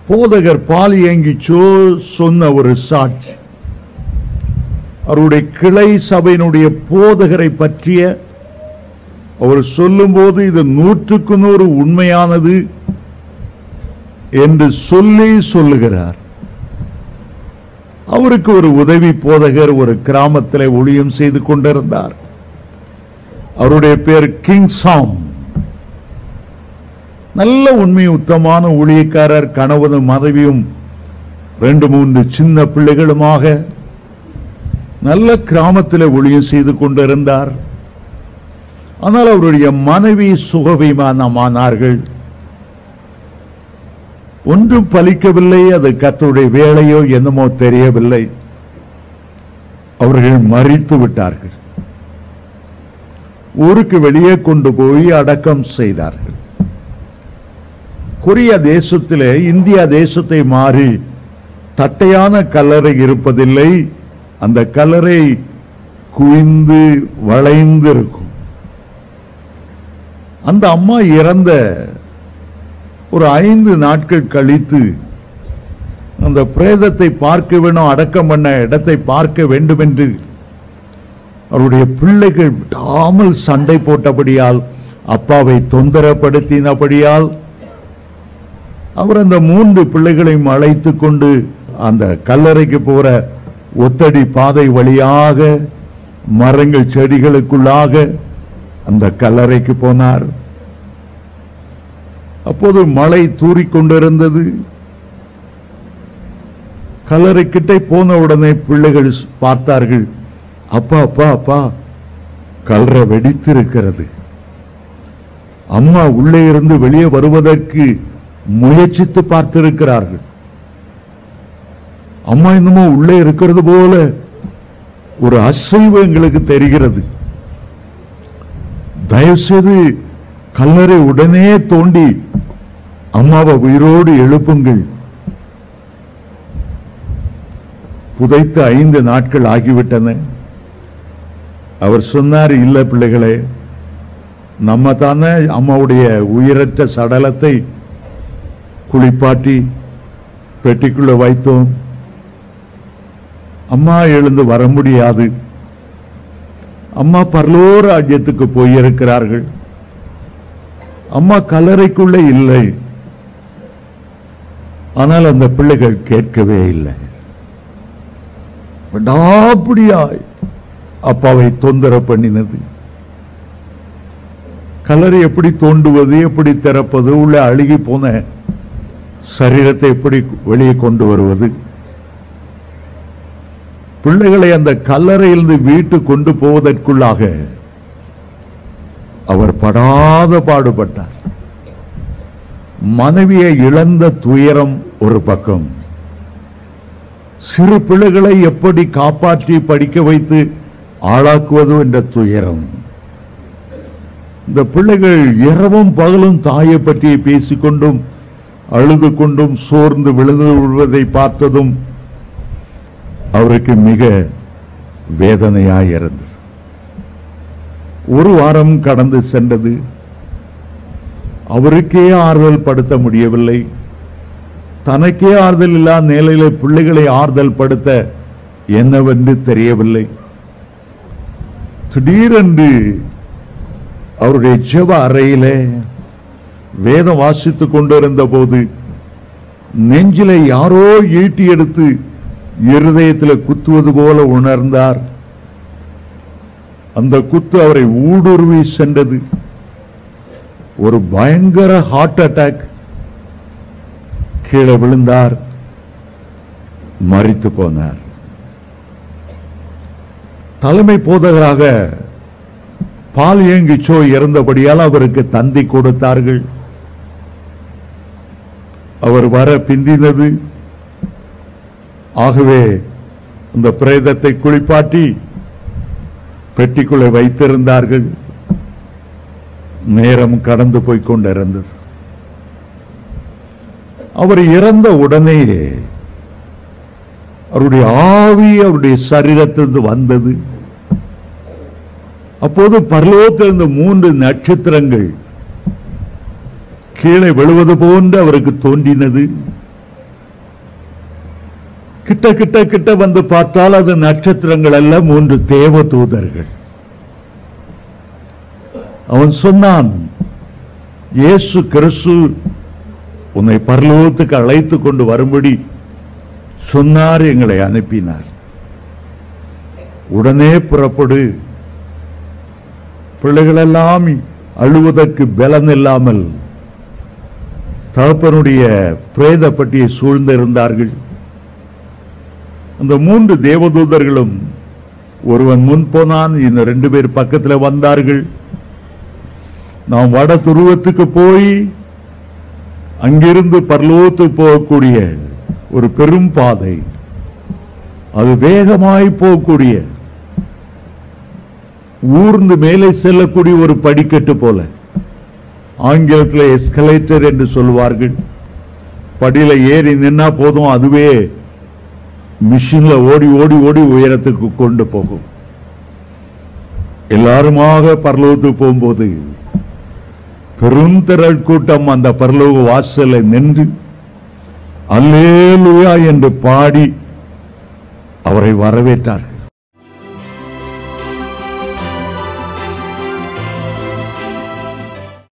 போதகர் பால் ஏங்கிச்சோ சொன்ன ஒரு சாட்சி அவருடைய கிளை சபையினுடைய போதகரை பற்றிய அவர் சொல்லும்போது இது நூற்றுக்கு நூறு உண்மையானது என்று சொல்லி சொல்லுகிறார் அவருக்கு ஒரு உதவி போதகர் ஒரு கிராமத்தில் ஒளியம் செய்து கொண்டிருந்தார் அவருடைய பேர் கிங் சாம் நல்ல உண்மை உத்தமான ஊழியக்காரர் கணவனும் மனைவியும் ரெண்டு மூன்று சின்ன பிள்ளைகளுமாக நல்ல கிராமத்தில் ஒளியம் செய்து கொண்டிருந்தார் ஆனால் அவருடைய மனைவி சுகவிமானமானார்கள் ஒன்றும் பலிக்கவில்லை அது கர்த்தருடைய வேலையோ என்னமோ தெரியவில்லை அவர்கள் மறித்து விட்டார்கள் ஊருக்கு வெளியே கொண்டு போய் அடக்கம் செய்தார்கள் கொரியா தேசத்திலே இந்தியா தேசத்தை மாறி தட்டையான கல்லறை இருப்பதில்லை அந்த கல்லறை குவிந்து வளைந்து இருக்கும் அந்த அம்மா இறந்த ஒரு ஐந்து நாட்கள் கழித்து அந்த பிரேதத்தை பார்க்க வேணும் அடக்கம் பண்ண இடத்தை பார்க்க வேண்டும் என்று அவருடைய பிள்ளைகள் விடாமல் சண்டை போட்டபடியால் அப்பாவை தொந்தரப்படுத்தினபடியால் அவர் அந்த மூன்று பிள்ளைகளையும் அழைத்து கொண்டு அந்த கல்லறைக்கு போற ஒத்தடி பாதை வழியாக மரங்கள் செடிகளுக்குள்ளாக அந்த கல்லறைக்கு போனார் அப்போது மழை தூறிக்கொண்டிருந்தது கல்லறை கிட்டே போன உடனே பிள்ளைகள் பார்த்தார்கள் அப்பா அப்பா அப்பா கல்லறை வெடித்திருக்கிறது அம்மா உள்ளே இருந்து வெளியே வருவதற்கு முயற்சித்து பார்த்திருக்கிறார்கள் அம்மா இன்னமோ உள்ளே இருக்கிறது போல ஒரு அசைவு எங்களுக்கு தெரிகிறது தயவு செய்து கல்லறை உடனே தோண்டி அம்மாவை உயிரோடு எழுப்புங்கள் புதைத்து ஐந்து நாட்கள் ஆகிவிட்டன அவர் சொன்னார் இல்ல பிள்ளைகளே நம்ம தானே அம்மாவுடைய உயிரற்ற சடலத்தை குளிப்பாட்டி பெட்டிக்குள்ள வைத்தோம் அம்மா எழுந்து வர முடியாது அம்மா பரலோ ராஜ்யத்துக்கு போயிருக்கிறார்கள் அம்மா கல்லறைக்குள்ளே இல்லை ஆனால் அந்த பிள்ளைகள் கேட்கவே இல்லை விடாப்பிடியாய் அப்பாவை தொந்தரவு பண்ணினது கல்லறை எப்படி தோண்டுவது எப்படி திறப்பது உள்ள அழுகி போன சரீரத்தை எப்படி வெளியே கொண்டு வருவது பிள்ளைகளை அந்த கல்லறையிலிருந்து வீட்டு கொண்டு போவதற்குள்ளாக அவர் படாத பாடுபட்டார் மனைவியை இழந்த துயரம் ஒரு பக்கம் சிறு பிள்ளைகளை எப்படி காப்பாற்றி படிக்க வைத்து ஆளாக்குவது என்ற துயரம் இந்த பிள்ளைகள் இரவும் பகலும் தாயை பற்றி பேசிக்கொண்டும் அழுது கொண்டும் சோர்ந்து விழுந்து விழுவதை பார்த்ததும் அவருக்கு மிக வேதனையாய் இருந்தது ஒரு வாரம் கடந்து சென்றது அவருக்கே ஆறுதல் படுத்த முடியவில்லை தனக்கே ஆறுதல் இல்லா நிலையில பிள்ளைகளை ஆறுதல் படுத்த என்னவென்று தெரியவில்லை திடீரென்று அவருடைய ஜெப அறையிலே வேதம் வாசித்துக் கொண்டிருந்த போது நெஞ்சில யாரோ ஈட்டி எடுத்து இருதயத்தில் குத்துவது போல உணர்ந்தார் அந்த குத்து அவரை ஊடுருவி சென்றது ஒரு பயங்கர ஹார்ட் அட்டாக் கீழே விழுந்தார் மறித்து போனார் தலைமை போதகராக பால் ஏங்கிச்சோ இறந்தபடியால் அவருக்கு தந்தி கொடுத்தார்கள் அவர் வர பிந்தினது ஆகவே அந்த பிரேதத்தை குளிப்பாட்டி பெட்டிக்குள்ளே வைத்திருந்தார்கள் நேரம் கடந்து போய்க் கொண்டிருந்தது அவர் இறந்த உடனேயே அவருடைய ஆவி அவருடைய சரீரத்திலிருந்து வந்தது அப்போது பரலோகத்திலிருந்து மூன்று நட்சத்திரங்கள் கீழே விழுவது போன்று அவருக்கு தோன்றினது கிட்ட கிட்ட கிட்ட வந்து பார்த்தால் அது நட்சத்திரங்கள் அல்ல மூன்று தேவ தூதர்கள் அவன் சொன்னான் இயேசு கிறிஸ்து உன்னை பரலோகத்துக்கு அழைத்து கொண்டு வரும்படி சொன்னார் எங்களை அனுப்பினார் உடனே புறப்படு பிள்ளைகளெல்லாம் அழுவதற்கு பலன் இல்லாமல் தகப்பனுடைய பிரேத பட்டியை சூழ்ந்திருந்தார்கள் அந்த மூன்று தேவதூதர்களும் ஒருவன் முன் போனான் இந்த ரெண்டு பேர் பக்கத்தில் வந்தார்கள் நாம் வட துருவத்துக்கு போய் அங்கிருந்து பரலோகத்துக்கு போகக்கூடிய ஒரு பெரும் பாதை அது வேகமாய் போகக்கூடிய ஊர்ந்து மேலே செல்லக்கூடிய ஒரு படிக்கட்டு போல ஆங்கிலத்தில் எஸ்கலேட்டர் என்று சொல்வார்கள் படியில ஏறி நின்னா போதும் அதுவே மிஷின்ல ஓடி ஓடி ஓடி உயரத்துக்கு கொண்டு போகும் எல்லாருமாக பரலோகத்துக்கு போகும்போது பெருந்திரள் கூட்டம் அந்த பரலோக வாசலை நின்று அல்லேலுயா என்று பாடி அவரை வரவேற்றார்கள்